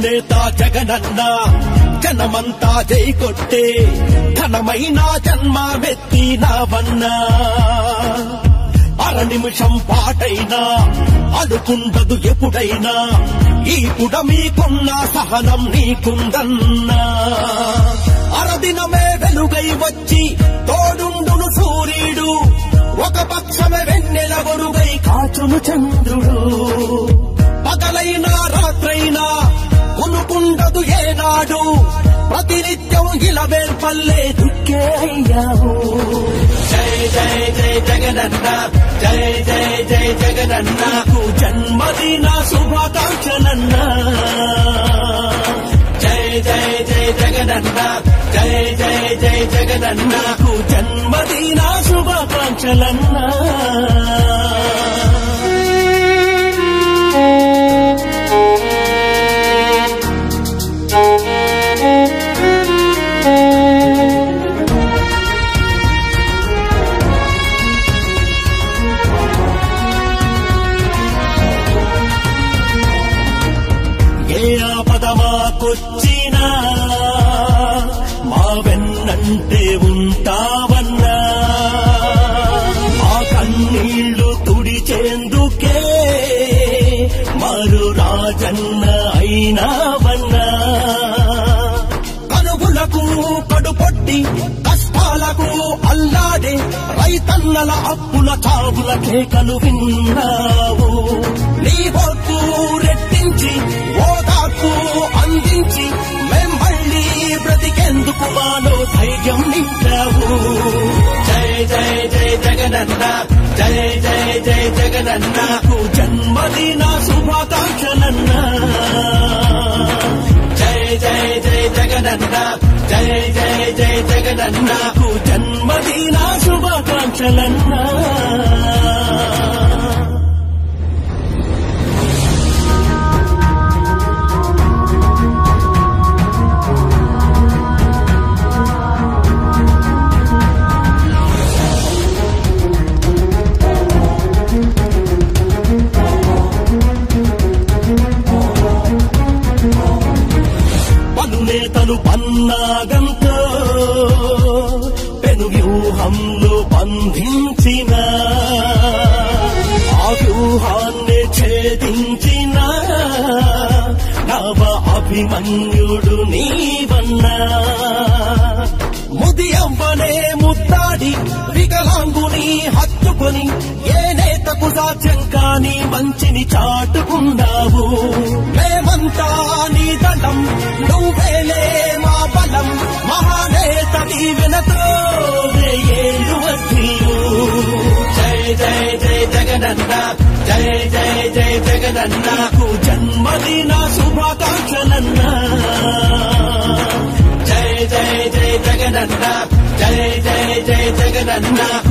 నేత జగనన్న జనమంతా జై కొట్టే ఘనమైన జన్మమెత్తినవన్నా అర నిమిషం పాటైనా అనుకుండదు ఎప్పుడైనా ఈ పుడ మీకున్న సహనం నీకుందన్నా అరదినమే వెలుగై వచ్చి తోడుండును సూర్యుడు ఒక పక్షమే వెన్నెల గొడుగై కాచును చంద్రుడు పగలైనా రాత్రైనా కొనుకుండదు ఏనాడు ప్రతినిత్యం ఇలవేల్పల్లే దిక్కే అయ్యావు జై జై జై జగనన్న జై జై జై జగనన్న నాకు జన్మదిన శుభాకాంక్షలన్న జై జై జై జగనన్న జై జై జై జగనన్న నాకు జన్మదిన శుభాకాంక్షలన్నా ఏ ఆపదమాకొచ్చినా మా వెన్నంటే ఉంటావన్నా మా కన్నీళ్లు తుడిచేందుకే మరు రాజన్న అయినావన్నా కనుగులకు కడుపొట్టి కష్టాలకు అల్లాడే రైతన్నల అప్పుల చావుల కేకలు విన్నావు నీ ఓర్పు రెట్టించి ఓదార్పు అందించి మేం మళ్ళీ బ్రతికేందుకు మాలో ధైర్యం నింపావు జై జై జై జగనన్న జై జై జై జగనన్న నాకు జన్మదిన శుభాకాంక్షలన్నా జై జై జై జగనన్న జై జై జై జగనన్న నాకు జన్మదిన శుభాకాంక్షలన్నా పనునేతలు పన్నాగంతో పెను వ్యూహంలో బంధించిన ఆ వ్యూహాన్ని ఛేదించిన నవ అభిమన్యుడు నీవన్నా ముదియవ్వనే ముద్దాడి వికలాంగుని హత్తుకొని ఏ నేతకు సాధ్యం కాని మంచిని చాటుకున్నావు మేమంతా నీ దండం నువ్వేలే మా బలం మహానేత దీవెనతో ఏళ్ళు వద్దీలు జై జై జై జగనన్న జై జై జై జగనన్న నాకు జన్మదిన శుభాకాంక్షలన్నా జై జై జై జగనన్న జై జై జై జగనన్న